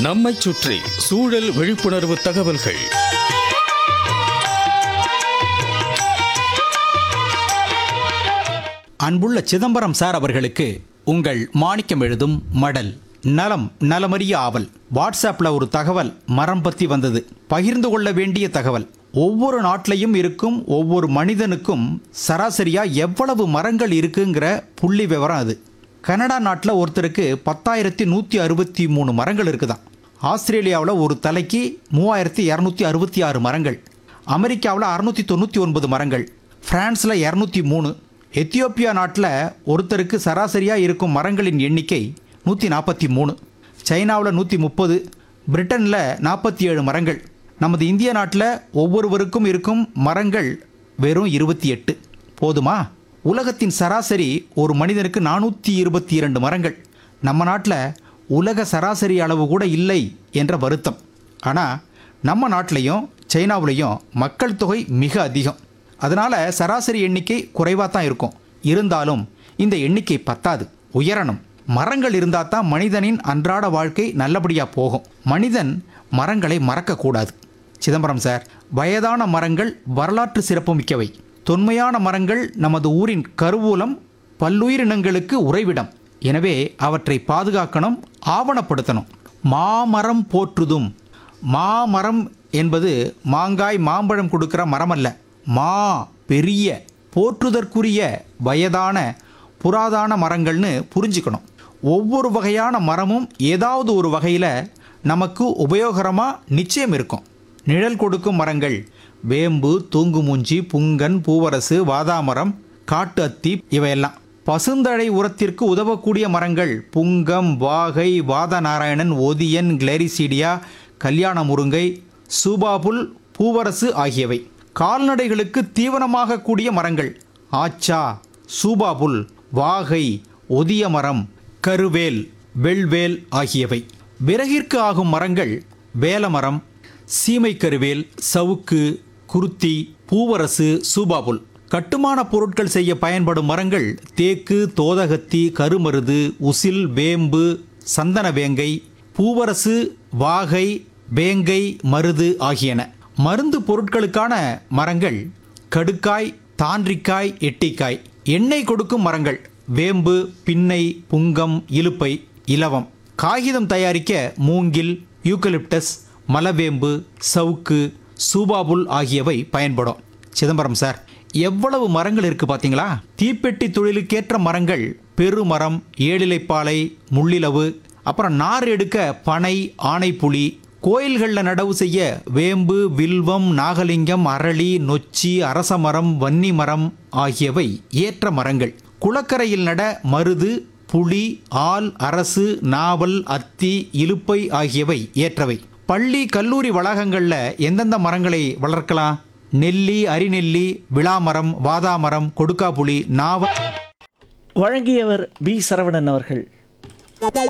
நம்மைச் சுற்றி சூழல் விழிப்புணர்வு தகவல்கள் அன்புள்ள சிதம்பரம் சார் அவர்களுக்கு உங்கள் மாணிக்கம் எழுதும் மடல் நலம் நலமறிய ஆவல் வாட்ஸ்அப்பில் ஒரு தகவல் மரம் பற்றி வந்தது பகிர்ந்து கொள்ள வேண்டிய தகவல் ஒவ்வொரு நாட்டிலையும் இருக்கும் ஒவ்வொரு மனிதனுக்கும் சராசரியாக எவ்வளவு மரங்கள் இருக்குங்கிற புள்ளி விவரம் அது கனடா நாட்டில் ஒருத்தருக்கு பத்தாயிரத்தி நூற்றி அறுபத்தி மூணு மரங்கள் இருக்குதாம் ஆஸ்திரேலியாவில் ஒரு தலைக்கு மூவாயிரத்தி இரநூத்தி அறுபத்தி ஆறு மரங்கள் அமெரிக்காவில் அறுநூற்றி தொண்ணூற்றி ஒன்பது மரங்கள் பிரான்ஸில் இரநூத்தி மூணு எத்தியோப்பியா நாட்டில் ஒருத்தருக்கு சராசரியாக இருக்கும் மரங்களின் எண்ணிக்கை நூற்றி நாற்பத்தி மூணு சைனாவில் நூற்றி முப்பது பிரிட்டனில் நாற்பத்தி ஏழு மரங்கள் நமது இந்திய நாட்டில் ஒவ்வொருவருக்கும் இருக்கும் மரங்கள் வெறும் இருபத்தி எட்டு போதுமா உலகத்தின் சராசரி ஒரு மனிதனுக்கு நானூற்றி இருபத்தி இரண்டு மரங்கள் நம்ம நாட்டில் உலக சராசரி அளவு கூட இல்லை என்ற வருத்தம் ஆனால் நம்ம நாட்டிலையும் சைனாவுலேயும் மக்கள் தொகை மிக அதிகம் அதனால் சராசரி எண்ணிக்கை குறைவாக தான் இருக்கும் இருந்தாலும் இந்த எண்ணிக்கை பத்தாது உயரணும் மரங்கள் இருந்தால் தான் மனிதனின் அன்றாட வாழ்க்கை நல்லபடியாக போகும் மனிதன் மரங்களை மறக்கக்கூடாது சிதம்பரம் சார் வயதான மரங்கள் வரலாற்று சிறப்புமிக்கவை தொன்மையான மரங்கள் நமது ஊரின் கருவூலம் பல்லுயிரினங்களுக்கு உறைவிடம் எனவே அவற்றை பாதுகாக்கணும் ஆவணப்படுத்தணும் மாமரம் போற்றுதும் மாமரம் என்பது மாங்காய் மாம்பழம் கொடுக்கிற மரம் அல்ல மா பெரிய போற்றுதற்குரிய வயதான புராதான மரங்கள்னு புரிஞ்சுக்கணும் ஒவ்வொரு வகையான மரமும் ஏதாவது ஒரு வகையில் நமக்கு உபயோகரமாக நிச்சயம் இருக்கும் நிழல் கொடுக்கும் மரங்கள் வேம்பு தூங்குமூஞ்சி புங்கன் பூவரசு வாதாமரம் காட்டு அத்தி இவையெல்லாம் பசுந்தழை உரத்திற்கு உதவக்கூடிய மரங்கள் புங்கம் வாகை வாதநாராயணன் ஒதியன் கிளரிசீடியா கல்யாண முருங்கை சூபாபுல் பூவரசு ஆகியவை கால்நடைகளுக்கு தீவனமாக கூடிய மரங்கள் ஆச்சா சூபாபுல் வாகை ஒதிய மரம் கருவேல் வெள்வேல் ஆகியவை விறகிற்கு ஆகும் மரங்கள் வேலமரம் சீமை கருவேல் சவுக்கு குருத்தி பூவரசு சூபாபுல் கட்டுமான பொருட்கள் செய்ய பயன்படும் மரங்கள் தேக்கு தோதகத்தி கருமருது உசில் வேம்பு சந்தன வேங்கை பூவரசு வாகை வேங்கை மருது ஆகியன மருந்து பொருட்களுக்கான மரங்கள் கடுக்காய் தாண்டிக்காய் எட்டிக்காய் எண்ணெய் கொடுக்கும் மரங்கள் வேம்பு பின்னை புங்கம் இலுப்பை இலவம் காகிதம் தயாரிக்க மூங்கில் யூக்கலிப்டஸ் மலவேம்பு சவுக்கு சூபாபுல் ஆகியவை பயன்படும் சிதம்பரம் சார் எவ்வளவு மரங்கள் இருக்கு பாத்தீங்களா தீப்பெட்டி தொழிலுக்கேற்ற மரங்கள் பெருமரம் ஏழிலைப்பாலை முள்ளிலவு அப்புறம் நார் எடுக்க பனை ஆனைப்புலி கோயில்களில் நடவு செய்ய வேம்பு வில்வம் நாகலிங்கம் அரளி நொச்சி அரசமரம் வன்னி மரம் ஆகியவை ஏற்ற மரங்கள் குளக்கரையில் நட மருது புளி ஆல் அரசு நாவல் அத்தி இலுப்பை ஆகியவை ஏற்றவை பள்ளி கல்லூரி வளாகங்களில் எந்தெந்த மரங்களை வளர்க்கலாம் நெல்லி அரிநெல்லி விளாமரம் வாதாமரம் கொடுக்காப்புளி நாவல் வழங்கியவர் பி சரவணன் அவர்கள்